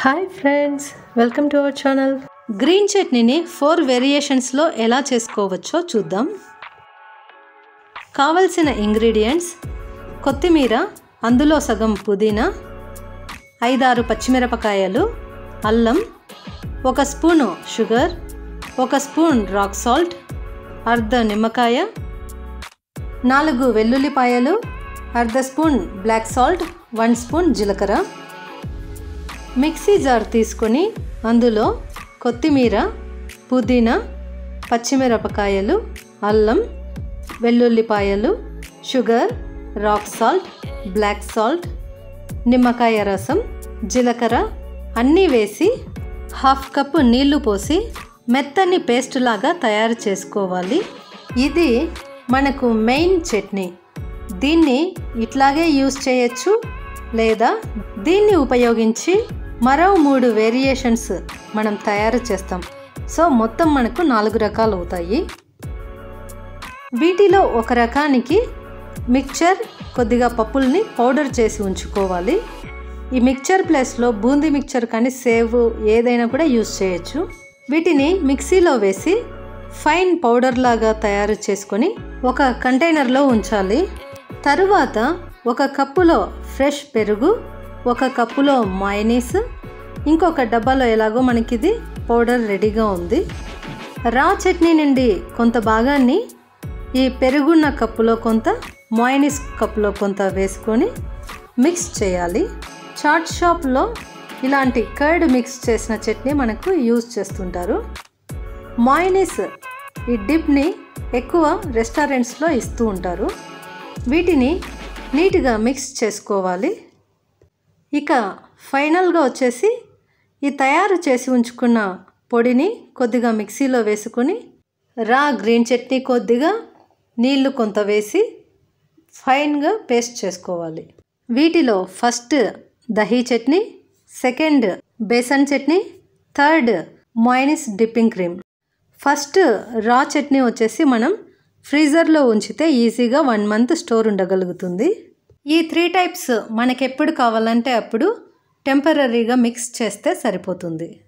hi friends welcome to our channel green చట్నీని four వేరియేషన్స్లో ఎలా చేసుకోవచ్చో చూద్దాం కావలసిన ఇంగ్రీడియంట్స్ కొత్తిమీర అందులో సగం పుదీనా ఐదారు పచ్చిమిరపకాయలు అల్లం ఒక స్పూను షుగర్ ఒక స్పూన్ రాక్ సాల్ట్ అర్ధ నిమ్మకాయ నాలుగు వెల్లుల్లిపాయలు అర్ధ spoon black salt one spoon జీలకర్ర మిక్సీ జార్ తీసుకొని అందులో కొత్తిమీర పుదీనా పచ్చిమిరపకాయలు అల్లం వెల్లుల్లిపాయలు sugar rock salt black salt నిమ్మకాయ రసం జీలకర్ర అన్నీ వేసి హాఫ్ కప్పు నీళ్లు పోసి మెత్తని పేస్ట్ లాగా తయారు చేసుకోవాలి ఇది మనకు మెయిన్ చట్నీ దీన్ని ఇట్లాగే యూస్ చేయొచ్చు లేదా దీన్ని ఉపయోగించి మరో మూడు వేరియేషన్స్ మనం తయారు చేస్తాం సో మొత్తం మనకు నాలుగు రకాలు అవుతాయి వీటిలో ఒక రకానికి మిక్చర్ కొద్దిగా పప్పుల్ని పౌడర్ చేసి ఉంచుకోవాలి ఈ మిక్చర్ ప్లేస్లో బూందీ మిక్చర్ కానీ సేవ్ ఏదైనా కూడా యూస్ చేయొచ్చు వీటిని మిక్సీలో వేసి ఫైన్ పౌడర్ లాగా తయారు చేసుకొని ఒక కంటైనర్లో ఉంచాలి తరువాత ఒక కప్పులో ఫ్రెష్ పెరుగు ఒక కప్పులో మైనీస్ ఇంకొక డబ్బాలో ఎలాగో మనకిది పౌడర్ రెడీగా ఉంది రా చట్నీ నుండి కొంత భాగాన్ని ఈ పెరుగున్న కప్పులో కొంత మాయినీస్ కప్పులో కొంత వేసుకొని మిక్స్ చేయాలి చాట్ షాప్లో ఇలాంటి కర్డ్ మిక్స్ చేసిన చట్నీ మనకు యూజ్ చేస్తుంటారు మాయినీస్ ఈ డిప్ని ఎక్కువ రెస్టారెంట్స్లో ఇస్తూ ఉంటారు వీటిని నీట్గా మిక్స్ చేసుకోవాలి ఇక ఫైనల్గా వచ్చేసి ఈ తయారు చేసి ఉంచుకున్న పొడిని కొద్దిగా మిక్సీలో వేసుకొని రా గ్రీన్ చట్నీ కొద్దిగా నీళ్లు కొంత వేసి ఫైన్గా పేస్ట్ చేసుకోవాలి వీటిలో first dahi chutney second besan chutney third minus dipping cream first raw chutney వచ్చేసి మనం ఫ్రీజర్లో ఉంచితే ఈజీగా వన్ మంత్ స్టోర్ ఉండగలుగుతుంది ఈ త్రీ టైప్స్ మనకెప్పుడు కావాలంటే అప్పుడు టెంపరీగా మిక్స్ చేస్తే సరిపోతుంది